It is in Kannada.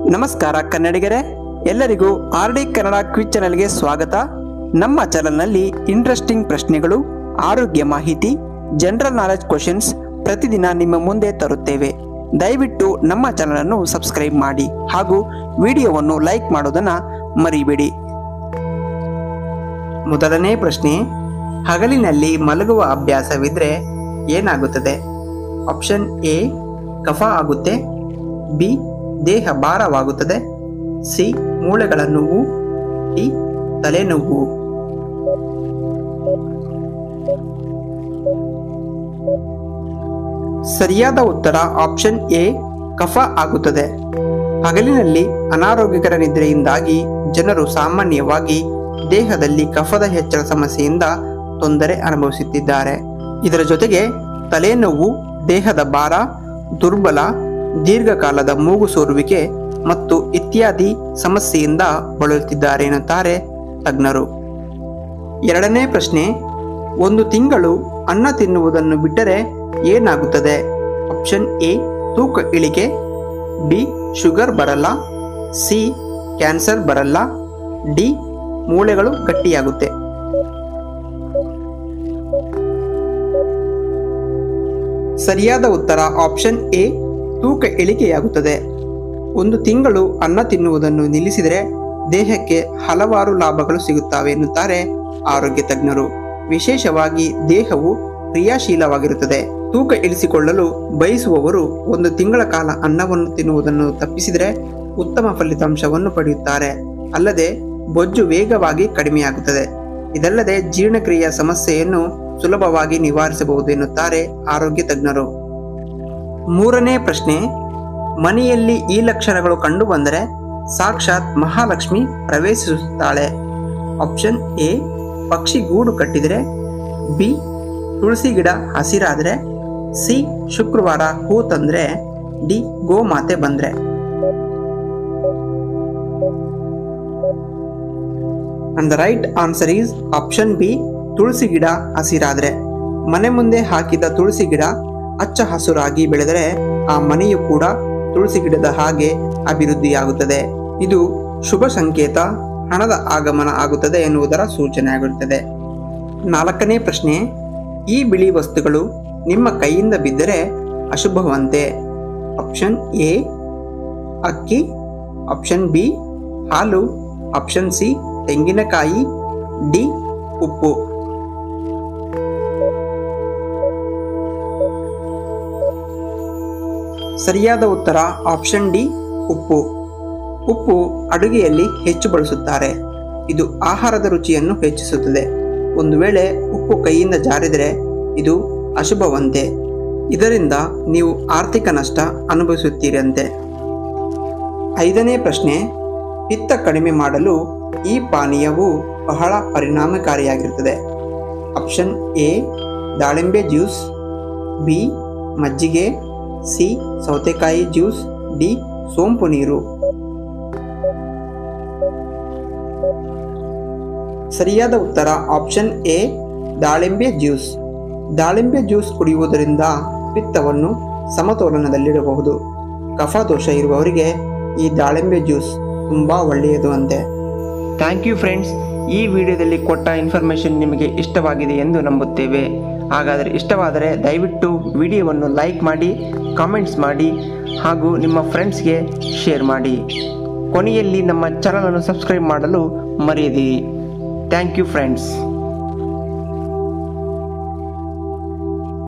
ನಮಸ್ಕಾರ ಕನ್ನಡಿಗರೇ ಎಲ್ಲರಿಗೂ ಆರ್ ಡಿ ಕನ್ನಡ ಕ್ವಿಜ್ ಚಾನೆಲ್ಗೆ ಸ್ವಾಗತ ನಮ್ಮ ಚಾನೆಲ್ನಲ್ಲಿ ಇಂಟ್ರೆಸ್ಟಿಂಗ್ ಪ್ರಶ್ನೆಗಳು ಆರೋಗ್ಯ ಮಾಹಿತಿ ಜನರಲ್ ನಾಲೆಜ್ ಕ್ವಶನ್ಸ್ ಪ್ರತಿದಿನ ನಿಮ್ಮ ಮುಂದೆ ತರುತ್ತೇವೆ ದಯವಿಟ್ಟು ನಮ್ಮ ಚಾನಲನ್ನು ಸಬ್ಸ್ಕ್ರೈಬ್ ಮಾಡಿ ಹಾಗೂ ವಿಡಿಯೋವನ್ನು ಲೈಕ್ ಮಾಡೋದನ್ನು ಮರಿಬೇಡಿ ಮೊದಲನೇ ಪ್ರಶ್ನೆ ಹಗಲಿನಲ್ಲಿ ಮಲಗುವ ಅಭ್ಯಾಸವಿದ್ರೆ ಏನಾಗುತ್ತದೆ ಆಪ್ಷನ್ ಎ ಕಫ ಆಗುತ್ತೆ ಬಿ ದೇಹ ಭಾರವಾಗುತ್ತದೆ ಸಿ ಮೂಳೆಗಳ ನೋವು ಡಿ ತಲೆನೋವು ಸರಿಯಾದ ಉತ್ತರ ಆಪ್ಷನ್ ಎ ಕಫ ಆಗುತ್ತದೆ ಹಗಲಿನಲ್ಲಿ ಅನಾರೋಗ್ಯಕರ ನಿದ್ರೆಯಿಂದಾಗಿ ಜನರು ಸಾಮಾನ್ಯವಾಗಿ ದೇಹದಲ್ಲಿ ಕಫದ ಹೆಚ್ಚಳ ಸಮಸ್ಯೆಯಿಂದ ತೊಂದರೆ ಅನುಭವಿಸುತ್ತಿದ್ದಾರೆ ಇದರ ಜೊತೆಗೆ ತಲೆನೋವು ದೇಹದ ಭಾರ ದುರ್ಬಲ ದೀರ್ಘಕಾಲದ ಮೂಗು ಸೋರುವಿಕೆ ಮತ್ತು ಇತ್ಯಾದಿ ಸಮಸ್ಯೆಯಿಂದ ಬಳಲುತ್ತಿದ್ದಾರೆ ಎನ್ನುತ್ತಾರೆ ತಜ್ಞರು ಎರಡನೇ ಪ್ರಶ್ನೆ ಒಂದು ತಿಂಗಳು ಅನ್ನ ತಿನ್ನುವುದನ್ನು ಬಿಟ್ಟರೆ ಏನಾಗುತ್ತದೆ ಆಪ್ಷನ್ ಎ ತೂಕ ಇಳಿಕೆ ಬಿ ಶುಗರ್ ಬರಲ್ಲ ಸಿ ಕ್ಯಾನ್ಸರ್ ಬರಲ್ಲ ಡಿ ಮೂಳೆಗಳು ಗಟ್ಟಿಯಾಗುತ್ತೆ ಸರಿಯಾದ ಉತ್ತರ ಆಪ್ಷನ್ ಎ ತೂಕ ಇಳಿಕೆಯಾಗುತ್ತದೆ ಒಂದು ತಿಂಗಳು ಅನ್ನ ತಿನ್ನುವುದನ್ನು ನಿಲ್ಲಿಸಿದರೆ ದೇಹಕ್ಕೆ ಹಲವಾರು ಲಾಭಗಳು ಸಿಗುತ್ತವೆ ಎನ್ನುತ್ತಾರೆ ಆರೋಗ್ಯ ತಜ್ಞರು ವಿಶೇಷವಾಗಿ ದೇಹವು ಕ್ರಿಯಾಶೀಲವಾಗಿರುತ್ತದೆ ತೂಕ ಇಳಿಸಿಕೊಳ್ಳಲು ಬಯಸುವವರು ಒಂದು ತಿಂಗಳ ಕಾಲ ಅನ್ನವನ್ನು ತಿನ್ನುವುದನ್ನು ತಪ್ಪಿಸಿದರೆ ಉತ್ತಮ ಫಲಿತಾಂಶವನ್ನು ಪಡೆಯುತ್ತಾರೆ ಅಲ್ಲದೆ ಬೊಜ್ಜು ವೇಗವಾಗಿ ಕಡಿಮೆಯಾಗುತ್ತದೆ ಇದಲ್ಲದೆ ಜೀರ್ಣಕ್ರಿಯೆಯ ಸಮಸ್ಯೆಯನ್ನು ಸುಲಭವಾಗಿ ನಿವಾರಿಸಬಹುದು ಎನ್ನುತ್ತಾರೆ ಆರೋಗ್ಯ ತಜ್ಞರು ಮೂರನೇ ಪ್ರಶ್ನೆ ಮನೆಯಲ್ಲಿ ಈ ಲಕ್ಷಣಗಳು ಕಂಡುಬಂದರೆ ಸಾಕ್ಷಾತ್ ಮಹಾಲಕ್ಷ್ಮಿ ಪ್ರವೇಶಿಸುತ್ತಾಳೆ ಆಪ್ಷನ್ ಎ ಪಕ್ಷಿ ಗೂಡು ಕಟ್ಟಿದರೆ ಬಿ ತುಳಸಿ ಗಿಡ ಹಸಿರಾದರೆ ಸಿ ಶುಕ್ರವಾರ ಹೂ ತಂದ್ರೆ ಡಿ ಗೋಮಾತೆ ಬಂದ್ರೆ and the right answer is option B ತುಳಸಿ ಗಿಡ ಹಸಿರಾದ್ರೆ ಮನೆ ಮುಂದೆ ಹಾಕಿದ ತುಳಸಿ ಗಿಡ ಹಚ್ಚ ಹಸುರಾಗಿ ಬೆಳೆದರೆ ಆ ಮನೆಯು ಕೂಡ ತುಳಸಿ ಗಿಡದ ಹಾಗೆ ಅಭಿವೃದ್ಧಿಯಾಗುತ್ತದೆ ಇದು ಶುಭ ಸಂಕೇತ ಹಣದ ಆಗಮನ ಆಗುತ್ತದೆ ಎನ್ನುವುದರ ಸೂಚನೆಯಾಗಿರುತ್ತದೆ ನಾಲ್ಕನೇ ಪ್ರಶ್ನೆ ಈ ಬಿಳಿ ವಸ್ತುಗಳು ನಿಮ್ಮ ಕೈಯಿಂದ ಬಿದ್ದರೆ ಅಶುಭವಂತೆ ಆಪ್ಷನ್ ಎ ಅಕ್ಕಿ ಆಪ್ಷನ್ ಬಿ ಹಾಲು ಆಪ್ಷನ್ ಸಿ ತೆಂಗಿನಕಾಯಿ ಡಿ ಉಪ್ಪು ಸರಿಯಾದ ಉತ್ತರ ಆಪ್ಷನ್ ಡಿ ಉಪ್ಪು ಉಪ್ಪು ಅಡುಗೆಯಲ್ಲಿ ಹೆಚ್ಚು ಬಳಸುತ್ತಾರೆ ಇದು ಆಹಾರದ ರುಚಿಯನ್ನು ಹೆಚ್ಚಿಸುತ್ತದೆ ಒಂದು ವೇಳೆ ಉಪ್ಪು ಕೈಯಿಂದ ಜಾರಿದರೆ ಇದು ಅಶುಭವಂತೆ ಇದರಿಂದ ನೀವು ಆರ್ಥಿಕ ನಷ್ಟ ಅನುಭವಿಸುತ್ತೀರಂತೆ ಐದನೇ ಪ್ರಶ್ನೆ ಪಿತ್ತ ಕಡಿಮೆ ಮಾಡಲು ಈ ಪಾನೀಯವು ಬಹಳ ಪರಿಣಾಮಕಾರಿಯಾಗಿರುತ್ತದೆ ಆಪ್ಷನ್ ಎ ದಾಳಿಂಬೆ ಜ್ಯೂಸ್ ಬಿ ಮಜ್ಜಿಗೆ ಸಿ ಸೌತೆಕಾಯಿ ಜ್ಯೂಸ್ ಡಿ ಸೋಂಪು ನೀರು ಸರಿಯಾದ ಉತ್ತರ ಆಪ್ಷನ್ ಎ ದಾಳಿಂಬೆ ಜ್ಯೂಸ್ ದಾಳಿಂಬೆ ಜ್ಯೂಸ್ ಕುಡಿಯುವುದರಿಂದ ಪಿತ್ತವನ್ನು ಸಮತೋಲನದಲ್ಲಿಡಬಹುದು ಕಫ ದೋಷ ಇರುವವರಿಗೆ ಈ ದಾಳಿಂಬೆ ಜ್ಯೂಸ್ ತುಂಬ ಒಳ್ಳೆಯದು ಅಂತೆ ಥ್ಯಾಂಕ್ ಯು ಫ್ರೆಂಡ್ಸ್ ಈ ವಿಡಿಯೋದಲ್ಲಿ ಕೊಟ್ಟ ಇನ್ಫಾರ್ಮೇಷನ್ ನಿಮಗೆ ಇಷ್ಟವಾಗಿದೆ ಎಂದು ನಂಬುತ್ತೇವೆ ಹಾಗಾದರೆ ಇಷ್ಟವಾದರೆ ದಯವಿಟ್ಟು ವಿಡಿಯೋವನ್ನು ಲೈಕ್ ಮಾಡಿ ಕಾಮೆಂಟ್ಸ್ ಮಾಡಿ ಹಾಗೂ ನಿಮ್ಮ ಫ್ರೆಂಡ್ಸ್ಗೆ ಶೇರ್ ಮಾಡಿ ಕೊನೆಯಲ್ಲಿ ನಮ್ಮ ಚಾನಲನ್ನು ಸಬ್ಸ್ಕ್ರೈಬ್ ಮಾಡಲು ಮರೆಯದಿರಿ ಥ್ಯಾಂಕ್ ಯು ಫ್ರೆಂಡ್ಸ್